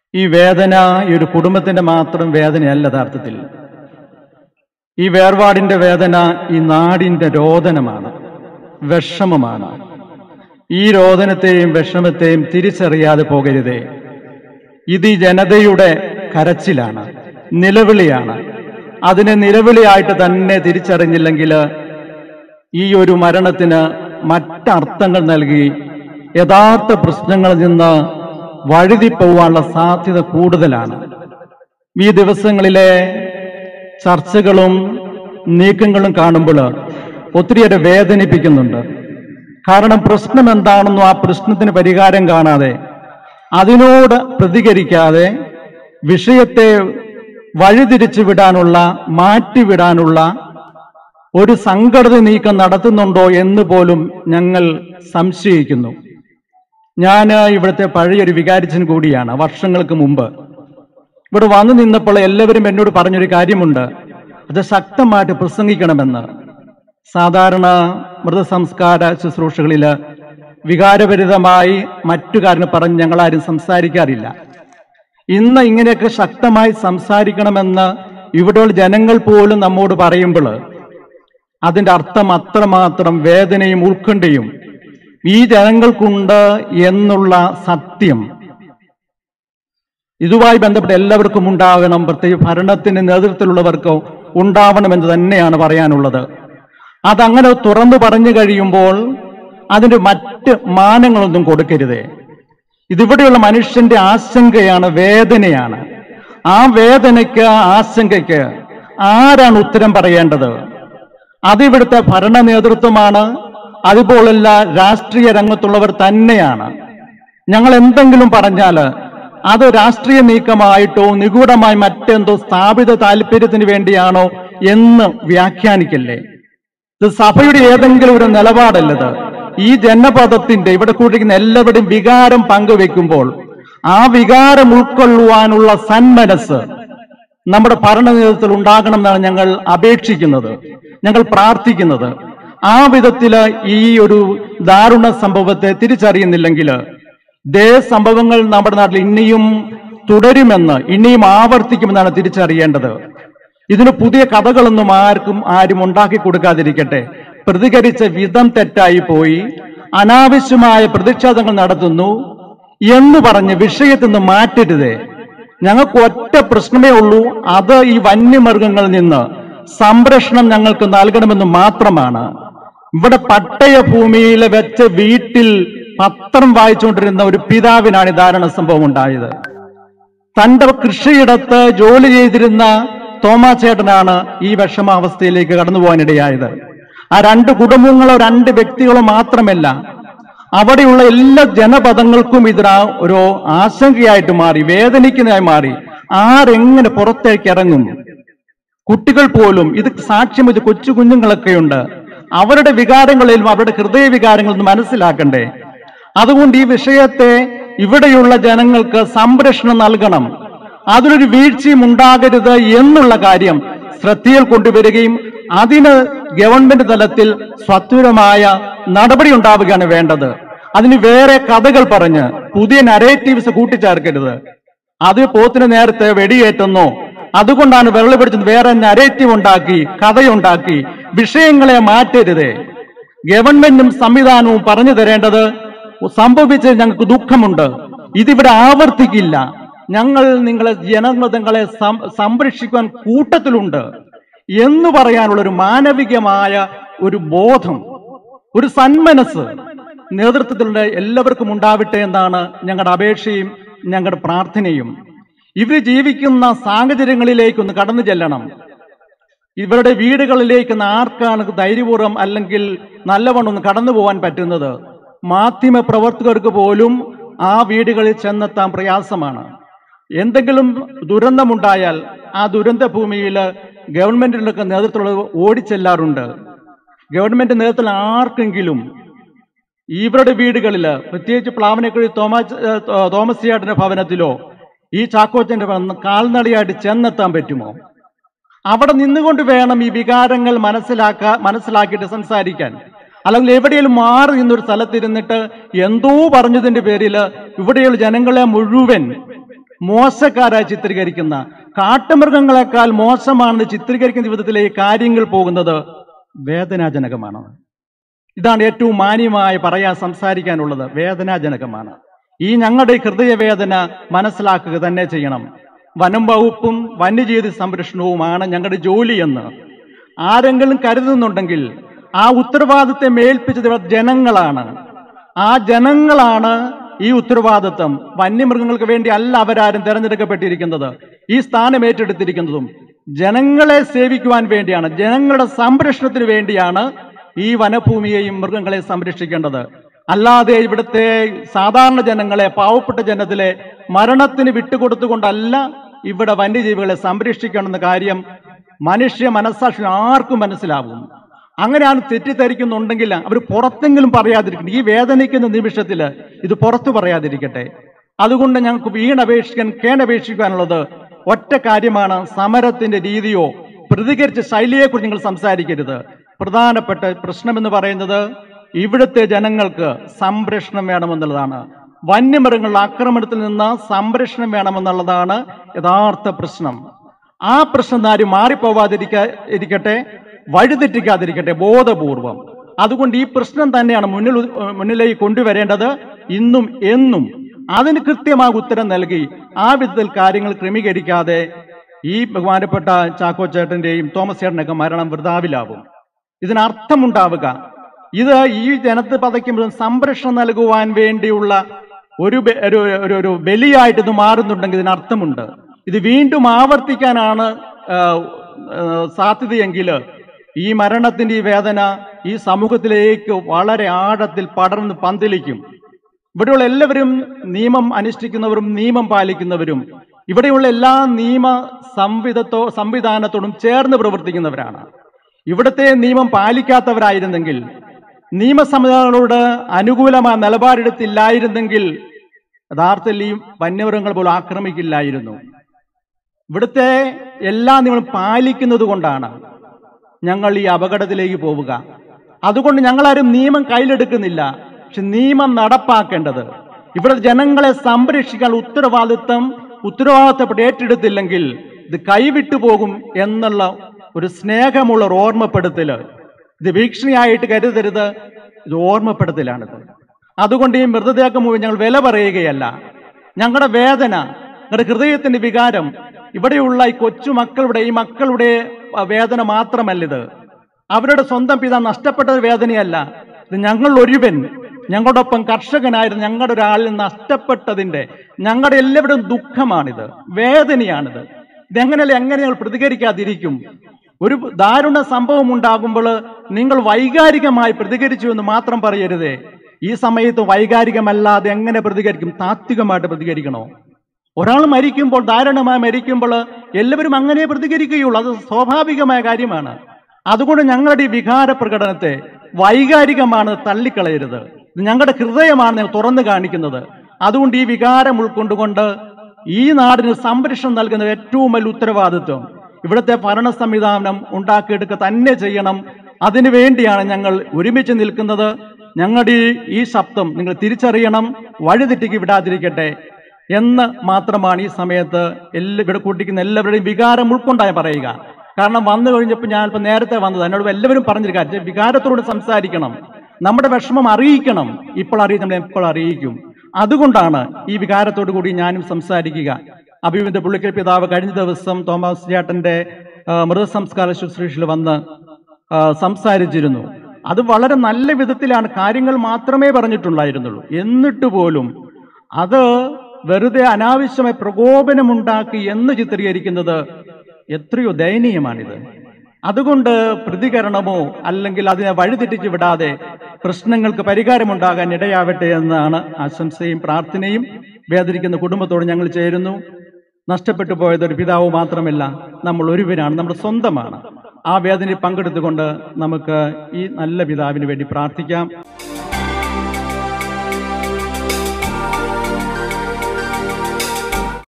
ഈ വേദന ഈ ഒരു കുടുംബത്തിന്റെ മാത്രം വേദനയല്ല യഥാർത്ഥത്തിൽ ഈ വേർപാടിന്റെ വേദന ഈ നാടിന്റെ രോദനമാണ് വിഷമമാണ് ഈ രോദനത്തെയും വിഷമത്തെയും തിരിച്ചറിയാതെ പോകരുതേ ഇത് ഈ ജനതയുടെ കരച്ചിലാണ് നിലവിളിയാണ് അതിനെ നിലവിളിയായിട്ട് തന്നെ തിരിച്ചറിഞ്ഞില്ലെങ്കിൽ ഈ ഒരു മരണത്തിന് മറ്റർത്ഥങ്ങൾ നൽകി യഥാർത്ഥ പ്രശ്നങ്ങളിൽ നിന്ന് വഴുതിപ്പോവാനുള്ള സാധ്യത കൂടുതലാണ് ഈ ദിവസങ്ങളിലെ ചർച്ചകളും നീക്കങ്ങളും കാണുമ്പോൾ ഒത്തിരിയേറെ വേദനിപ്പിക്കുന്നുണ്ട് കാരണം പ്രശ്നം എന്താണെന്നോ ആ പ്രശ്നത്തിന് പരിഹാരം കാണാതെ അതിനോട് പ്രതികരിക്കാതെ വിഷയത്തെ വഴിതിരിച്ചു വിടാനുള്ള മാറ്റിവിടാനുള്ള ഒരു സംഘടിത നീക്കം നടത്തുന്നുണ്ടോ എന്ന് പോലും ഞങ്ങൾ സംശയിക്കുന്നു ഞാൻ ഇവിടുത്തെ പഴയൊരു വികാരിച്ചൻ കൂടിയാണ് വർഷങ്ങൾക്ക് മുമ്പ് ഇവിടെ വന്നു നിന്നപ്പോൾ എല്ലാവരും എന്നോട് പറഞ്ഞൊരു കാര്യമുണ്ട് അത് ശക്തമായിട്ട് പ്രസംഗിക്കണമെന്ന് സാധാരണ മൃതസംസ്കാര ശുശ്രൂഷകളിൽ വികാരഭരിതമായി മറ്റു കാര്യം പറഞ്ഞ് ഞങ്ങളാരും സംസാരിക്കാറില്ല ഇന്ന് ഇങ്ങനെയൊക്കെ ശക്തമായി സംസാരിക്കണമെന്ന് ഇവിടെയുള്ള ജനങ്ങൾ പോലും നമ്മോട് പറയുമ്പോൾ അതിന്റെ അർത്ഥം അത്രമാത്രം വേദനയും ഉത്കണ്ഠയും ഈ ജനങ്ങൾക്കുണ്ട് എന്നുള്ള സത്യം ഇതുമായി ബന്ധപ്പെട്ട് എല്ലാവർക്കും ഉണ്ടാകണം പ്രത്യേകിച്ച് ഭരണത്തിന് നേതൃത്വത്തിലുള്ളവർക്ക് ഉണ്ടാവണമെന്ന് തന്നെയാണ് പറയാനുള്ളത് അതങ്ങനെ തുറന്നു പറഞ്ഞു കഴിയുമ്പോൾ അതിന് മറ്റ് മാനങ്ങളൊന്നും കൊടുക്കരുതേ ഇതിവിടെയുള്ള മനുഷ്യന്റെ ആശങ്കയാണ് വേദനയാണ് ആ വേദനയ്ക്ക് ആശങ്കയ്ക്ക് ആരാണ് ഉത്തരം പറയേണ്ടത് അതിവിടുത്തെ ഭരണ നേതൃത്വമാണ് അതുപോലുള്ള രാഷ്ട്രീയ രംഗത്തുള്ളവർ തന്നെയാണ് ഞങ്ങൾ എന്തെങ്കിലും പറഞ്ഞാൽ അത് രാഷ്ട്രീയ നീക്കമായിട്ടോ നിഗൂഢമായി മറ്റെന്തോ സ്ഥാപിത താല്പര്യത്തിന് വേണ്ടിയാണോ എന്ന് വ്യാഖ്യാനിക്കല്ലേ ഇത് സഭയുടെ ഏതെങ്കിലും ഒരു നിലപാടല്ലത് ഈ ജനപദത്തിന്റെ ഇവിടെ കൂടിയിരിക്കുന്ന എല്ലാവരുടെയും വികാരം പങ്കുവെക്കുമ്പോൾ ആ വികാരം ഉൾക്കൊള്ളുവാനുള്ള സന്മനസ് നമ്മുടെ ഭരണ നേതൃത്വത്തിൽ ഉണ്ടാകണം എന്നാണ് ഞങ്ങൾ അപേക്ഷിക്കുന്നത് ഞങ്ങൾ പ്രാർത്ഥിക്കുന്നത് ആ വിധത്തില് ഈ ഒരു ദാരുണ സംഭവത്തെ തിരിച്ചറിയുന്നില്ലെങ്കിൽ ദേ സംഭവങ്ങൾ നമ്മുടെ നാട്ടിൽ ഇനിയും തുടരുമെന്ന് ഇനിയും ആവർത്തിക്കുമെന്നാണ് തിരിച്ചറിയേണ്ടത് ഇതിന് പുതിയ കഥകളൊന്നും ആർക്കും ആരും ഉണ്ടാക്കി കൊടുക്കാതിരിക്കട്ടെ പ്രതികരിച്ച വിധം തെറ്റായി പോയി അനാവശ്യമായ പ്രതിഷേധങ്ങൾ നടത്തുന്നു എന്ന് പറഞ്ഞ് വിഷയത്തിൽ നിന്ന് മാറ്റരുതേ ഞങ്ങൾക്ക് ഒറ്റ പ്രശ്നമേ ഉള്ളൂ അത് ഈ വന്യമൃഗങ്ങളിൽ നിന്ന് സംരക്ഷണം ഞങ്ങൾക്ക് നൽകണമെന്ന് മാത്രമാണ് ഇവിടെ പട്ടയ ഭൂമിയിൽ വെച്ച് വീട്ടിൽ പത്രം വായിച്ചുകൊണ്ടിരുന്ന ഒരു പിതാവിനാണ് ഈ ദാരുണ സംഭവം ഉണ്ടായത് തന്റെ കൃഷിയിടത്ത് ജോലി ചെയ്തിരുന്ന തോമാച്ചേട്ടനാണ് ഈ വിഷമാവസ്ഥയിലേക്ക് കടന്നു പോകാനിടയായത് ആ രണ്ട് കുടുംബങ്ങളോ രണ്ട് വ്യക്തികളോ മാത്രമല്ല അവിടെയുള്ള എല്ലാ ജനപദങ്ങൾക്കും ഇതിനാ ഒരു ആശങ്കയായിട്ട് മാറി വേദനിക്കുന്നതായി മാറി ആരെങ്ങനെ പുറത്തേക്ക് ഇറങ്ങും കുട്ടികൾ പോലും ഇത് സാക്ഷ്യം വെച്ച് കൊച്ചു കുഞ്ഞുങ്ങളൊക്കെയുണ്ട് അവരുടെ വികാരങ്ങളിലും അവരുടെ ഹൃദയ വികാരങ്ങളൊന്നും മനസ്സിലാക്കണ്ടേ അതുകൊണ്ട് ഈ വിഷയത്തെ ഇവിടെയുള്ള ജനങ്ങൾക്ക് സംരക്ഷണം നൽകണം അതിലൊരു വീഴ്ചയും ഉണ്ടാകരുത് എന്നുള്ള കാര്യം ശ്രദ്ധയിൽ കൊണ്ടുവരികയും അതിന് ഗവൺമെന്റ് തലത്തിൽ സ്വത്വരമായ നടപടി ഉണ്ടാവുകയാണ് വേണ്ടത് അതിന് വേറെ കഥകൾ പറഞ്ഞ് പുതിയ നരേറ്റീവ്സ് കൂട്ടിച്ചേർക്കരുത് അത് പോത്തിന് നേരത്തെ വെടിയേറ്റുന്നു അതുകൊണ്ടാണ് വെള്ളം പിടിച്ചത് വേറെ നരേറ്റീവ് ഉണ്ടാക്കി കഥയുണ്ടാക്കി വിഷയങ്ങളെ മാറ്റരുതേ ഗവൺമെന്റും സംവിധാനവും പറഞ്ഞു തരേണ്ടത് സംഭവിച്ചത് ഞങ്ങൾക്ക് ദുഃഖമുണ്ട് ഇതിവിടെ ആവർത്തിക്കില്ല ഞങ്ങൾ നിങ്ങളെ ജനമതങ്ങളെ സം- സംരക്ഷിക്കാൻ കൂട്ടത്തിലുണ്ട് എന്ന് പറയാനുള്ള ഒരു മാനവികമായ ഒരു ബോധം ഒരു സന്മനസ് നേതൃത്വത്തിലുള്ള എല്ലാവർക്കും ഉണ്ടാവട്ടെ എന്നാണ് ഞങ്ങളുടെ അപേക്ഷയും ഞങ്ങളുടെ പ്രാർത്ഥനയും ഇവർ ജീവിക്കുന്ന സാഹചര്യങ്ങളിലേക്കൊന്ന് കടന്നു ചെല്ലണം ഇവരുടെ വീടുകളിലേക്ക് ഒന്ന് ആർക്കാണ് ധൈര്യപൂർവ്വം അല്ലെങ്കിൽ നല്ലവണ്ണം ഒന്ന് കടന്നു പോകാൻ പറ്റുന്നത് മാധ്യമ പ്രവർത്തകർക്ക് പോലും ആ വീടുകളിൽ ചെന്നെത്താൻ പ്രയാസമാണ് എന്തെങ്കിലും ദുരന്തമുണ്ടായാൽ ആ ദുരന്ത ഭൂമിയിൽ ഗവൺമെന്റിലൊക്കെ നേതൃത്വമുള്ള ഓടിച്ചെല്ലാറുണ്ട് ഗവൺമെന്റ് നേതൃത്വത്തിൽ ആർക്കെങ്കിലും ഇവരുടെ വീടുകളിൽ പ്രത്യേകിച്ച് പ്ലാവനക്കുഴി തോമസ് ഏഹ്, തോമസ് ചേട്ടന്റെ ഭവനത്തിലോ ഈ ചാക്കോച്ചന്റെ ഭവനം കാൽനടയായിട്ട് ചെന്നെത്താൻ പറ്റുമോ അവിടെ നിന്നുകൊണ്ട് വേണം ഈ വികാരങ്ങൾ മനസ്സിലാക്കാ മനസ്സിലാക്കിയിട്ട് സംസാരിക്കാൻ അല്ലെങ്കിൽ എവിടെയെങ്കിലും മാറി നിന്നൊരു സ്ഥലത്തിരുന്നിട്ട് എന്തോ പറഞ്ഞതിന്റെ പേരിൽ ഇവിടെയുള്ള ജനങ്ങളെ മുഴുവൻ മോശക്കാരായി ചിത്രീകരിക്കുന്ന കാട്ടുമൃഗങ്ങളെക്കാൾ മോശമാണെന്ന് ചിത്രീകരിക്കുന്ന വിധത്തിലേക്ക് കാര്യങ്ങൾ പോകുന്നത് വേദനാജനകമാണ് ഇതാണ് ഏറ്റവും മാന്യമായി പറയാൻ സംസാരിക്കാനുള്ളത് വേദനാജനകമാണ് ഈ ഞങ്ങളുടെ ഈ ഹൃദയവേദന മനസ്സിലാക്കുക തന്നെ ചെയ്യണം വനം വകുപ്പും വന്യജീവി സംരക്ഷണവുമാണ് ഞങ്ങളുടെ ജോലിയെന്ന് ആരെങ്കിലും കരുതുന്നുണ്ടെങ്കിൽ ആ ഉത്തരവാദിത്തെ മേൽപ്പിച്ചത് ഇവിടെ ജനങ്ങളാണ് ആ ജനങ്ങളാണ് ഈ ഉത്തരവാദിത്വം വന്യമൃഗങ്ങൾക്ക് വേണ്ടി അല്ല അവരാരും തെരഞ്ഞെടുക്കപ്പെട്ടിരിക്കുന്നത് ഈ സ്ഥാനം ഏറ്റെടുത്തിരിക്കുന്നതും ജനങ്ങളെ സേവിക്കുവാൻ വേണ്ടിയാണ് ജനങ്ങളുടെ സംരക്ഷണത്തിന് വേണ്ടിയാണ് ഈ വനഭൂമിയെയും മൃഗങ്ങളെ സംരക്ഷിക്കേണ്ടത് അല്ലാതെ ഇവിടുത്തെ സാധാരണ ജനങ്ങളെ പാവപ്പെട്ട ജനത്തിലെ മരണത്തിന് വിട്ടുകൊടുത്തുകൊണ്ടല്ല ഇവിടെ വന്യജീവികളെ സംരക്ഷിക്കണമെന്ന കാര്യം മനുഷ്യ മനസ്സാക്ഷി ആർക്കും മനസ്സിലാവും അങ്ങനെയാണ് തെറ്റിദ്ധരിക്കുന്നുണ്ടെങ്കിൽ അവർ പുറത്തെങ്കിലും പറയാതിരിക്കട്ടെ ഈ വേദനിക്കുന്ന നിമിഷത്തിൽ ഇത് പുറത്തു പറയാതിരിക്കട്ടെ അതുകൊണ്ട് ഞങ്ങൾക്ക് വീണപേക്ഷിക്കാൻ കേണപേക്ഷിക്കാനുള്ളത് ഒറ്റ കാര്യമാണ് സമരത്തിന്റെ രീതിയോ പ്രതികരിച്ച ശൈലിയെക്കുറിച്ച് നിങ്ങൾ സംസാരിക്കരുത് പ്രധാനപ്പെട്ട പ്രശ്നമെന്ന് പറയുന്നത് ഇവിടുത്തെ ജനങ്ങൾക്ക് സംരക്ഷണം വേണമെന്നുള്ളതാണ് വന്യമൃഗങ്ങളുടെ ആക്രമണത്തിൽ നിന്ന് സംരക്ഷണം വേണമെന്നുള്ളതാണ് യഥാർത്ഥ പ്രശ്നം ആ പ്രശ്നം ആരും മാറിപ്പോവാതിരിക്കാ ഇരിക്കട്ടെ വഴിതെറ്റിക്കാതിരിക്കട്ടെ ബോധപൂർവം അതുകൊണ്ട് ഈ പ്രശ്നം തന്നെയാണ് മുന്നിൽ മുന്നിലേക്ക് കൊണ്ടുവരേണ്ടത് ഇന്നും എന്നും അതിന് കൃത്യമായ ഉത്തരം നൽകി ആ വിധത്തിൽ കാര്യങ്ങൾ ക്രമീകരിക്കാതെ ഈ ബഹുമാനപ്പെട്ട ചാക്കോ ചേട്ടന്റെയും തോമസ് ചേട്ടനൊക്കെ മരണം വൃതാവിലാവും ഇതിനർത്ഥമുണ്ടാവുക ഇത് ഈ ജനത്തെ പതയ്ക്കുമ്പോൾ സംരക്ഷണം നൽകുവാൻ വേണ്ടിയുള്ള ഒരു ബെ- ഒരു ഒരു- ഒരു ബലിയായിട്ട് ഇത് മാറുന്നുണ്ടെങ്കിൽ ഇതിനർത്ഥമുണ്ട് ഇത് വീണ്ടും ആവർത്തിക്കാനാണ് ആ, ആ, സാധ്യതയെങ്കിൽ ഈ മരണത്തിന്റെ ഈ വേദന ഈ സമൂഹത്തിലേക്ക് വളരെ ആഴത്തിൽ പടർന്ന് പന്തലിക്കും ഇവിടെയുള്ള എല്ലാവരും നിയമം അനുഷ്ഠിക്കുന്നവരും നിയമം പാലിക്കുന്നവരും ഇവിടെയുള്ള എല്ലാ നിയമ സംവിധത്തോ സംവിധാനത്തോടും ചേർന്ന് പ്രവർത്തിക്കുന്നവരാണ് ഇവിടുത്തെ നിയമം പാലിക്കാത്തവരായിരുന്നെങ്കിൽ നിയമസംവിധാനങ്ങളോട് അനുകൂലമായ നിലപാടെടുത്തില്ലായിരുന്നെങ്കിൽ യഥാർത്ഥത്തിൽ ഈ വന്യമൃഗങ്ങൾ പോലും ആക്രമിക്കില്ലായിരുന്നു ഇവിടുത്തെ എല്ലാ നിയമങ്ങളും പാലിക്കുന്നത് കൊണ്ടാണ് ഞങ്ങൾ ഈ അപകടത്തിലേക്ക് പോവുക അതുകൊണ്ട് ഞങ്ങളാരും നിയമം കയ്യിലെടുക്കുന്നില്ല പക്ഷെ നിയമം നടപ്പാക്കേണ്ടത് ഇവിടെ ജനങ്ങളെ സംരക്ഷിക്കാൻ ഉത്തരവാദിത്വം ഉത്തരവാദിത്തപ്പെട്ട് ഏറ്റെടുത്തില്ലെങ്കിൽ ഇത് കൈവിട്ടു പോകും എന്നുള്ള ഒരു സ്നേഹമുള്ള ഒരു ഓർമ്മപ്പെടുത്തല് ഇത് ഭീഷണിയായിട്ട് കരുതരുത് ഇത് ഓർമ്മപ്പെടുത്തലാണിത് അതുകൊണ്ട് ഈ മൃതദേഹം മുഴുവൻ ഞങ്ങൾ വില പറയുകയല്ല ഞങ്ങളുടെ വേദന ഞങ്ങളുടെ ഹൃദയത്തിന്റെ വികാരം ഇവിടെയുള്ള ഈ കൊച്ചു മക്കളുടെ ഈ മക്കളുടെ അഹ്, വേദന മാത്രമല്ല ഇത് അവരുടെ സ്വന്തം പിത നഷ്ടപ്പെട്ട ഒരു വേദനയല്ല ഇത് ഞങ്ങൾ ഒരുവൻ ഞങ്ങളോടൊപ്പം കർഷകനായിരുന്നു ഞങ്ങളുടെ ഒരാളിൽ നഷ്ടപ്പെട്ടതിന്റെ ഞങ്ങളുടെ എല്ലാവരുടെയും ദുഃഖമാണിത് വേദനയാണിത് ഇതെങ്ങനെയല്ല എങ്ങനെ ഞങ്ങൾ പ്രതികരിക്കാതിരിക്കും ഒരു ദാരുണ സംഭവം ഉണ്ടാകുമ്പോൾ നിങ്ങൾ വൈകാരികമായി പ്രതികരിച്ചു എന്ന് മാത്രം പറയരുതേ ഈ സമയത്ത് വൈകാരികമല്ലാതെ എങ്ങനെ പ്രതികരിക്കും താത്വികമായിട്ട് പ്രതികരിക്കണോ ഒരാൾ മരിക്കുമ്പോൾ ദാരുണമായി മരിക്കുമ്പോൾ എല്ലാവരും അങ്ങനെ പ്രതികരിക്കുകയുള്ളൂ അത് സ്വാഭാവികമായ കാര്യമാണ് അതുകൊണ്ട് ഞങ്ങളുടെ ഈ വികാര പ്രകടനത്തെ വൈകാരികമാണ് തള്ളിക്കളയരുത് ഇത് ഞങ്ങളുടെ ഹൃദയമാണ് ഞങ്ങൾ തുറന്നു കാണിക്കുന്നത് അതുകൊണ്ട് ഈ വികാരം ഉൾക്കൊണ്ടുകൊണ്ട് ഈ നാടിന് സംരക്ഷണം നൽകുന്ന ഏറ്റവും വലിയ ഉത്തരവാദിത്വം ഇവിടുത്തെ ഭരണ സംവിധാനം ഉണ്ടാക്കിയെടുക്കുക തന്നെ ചെയ്യണം അതിനു വേണ്ടിയാണ് ഞങ്ങൾ ഒരുമിച്ച് നിൽക്കുന്നത് ഞങ്ങളുടെ ഈ- ഈ ശബ്ദം നിങ്ങൾ തിരിച്ചറിയണം വഴിതെറ്റിക്ക് വിടാതിരിക്കട്ടെ എന്ന് മാത്രമാണ് ഈ സമയത്ത് എല്ലാ ഇവിടെ കൂട്ടിക്കുന്ന എല്ലാവരുടെയും വികാരം ഉൾക്കൊണ്ടായി പറയുക കാരണം വന്നു കഴിഞ്ഞപ്പോൾ ഞാൻ ഇപ്പം നേരത്തെ വന്നത് എന്നോട് എല്ലാവരും പറഞ്ഞിരിക്കുക വികാരത്തോട് സംസാരിക്കണം നമ്മുടെ വിഷമം അറിയിക്കണം ഇപ്പോൾ അറിയിക്കും നമ്മൾ എപ്പോൾ അറിയിക്കും അതുകൊണ്ടാണ് ഈ വികാരത്തോടു കൂടി ഞാനും സംസാരിക്കുക അഭിവിന്ദ പുള്ളിക്കൽ പിതാവ് കഴിഞ്ഞ ദിവസം തോമസ് ചേട്ടന്റെ ആ, മൃതസംസ്കാര ശുശ്രൂഷയിൽ വന്ന് ആ, സംസാരിച്ചിരുന്നു അത് വളരെ നല്ല വിധത്തിലാണ് കാര്യങ്ങൾ മാത്രമേ പറഞ്ഞിട്ടുണ്ടായിരുന്നുള്ളൂ എന്നിട്ട് പോലും അത് വെറുതെ അനാവശ്യമായി പ്രകോപനമുണ്ടാക്കി എന്ന് ചിത്രീകരിക്കുന്നത് എത്രയോ ദയനീയമാണിത് അതുകൊണ്ട് പ്രതികരണമോ അല്ലെങ്കിൽ അതിനെ വഴിതെറ്റിച്ച് വിടാതെ പ്രശ്നങ്ങൾക്ക് പരിഹാരമുണ്ടാകാൻ ഇടയാവട്ടെ എന്നാണ് ആശംസയും പ്രാർത്ഥനയും വേദനിക്കുന്ന കുടുംബത്തോട് ഞങ്ങൾ ചേരുന്നു നഷ്ടപ്പെട്ടു പോയത് ഒരു പിതാവ് മാത്രമല്ല നമ്മൾ ഒരുവരാണ് നമ്മുടെ സ്വന്തമാണ് ആ വേദനയിൽ പങ്കെടുത്തുകൊണ്ട് നമുക്ക് ഈ നല്ല പിതാവിന് വേണ്ടി പ്രാർത്ഥിക്കാം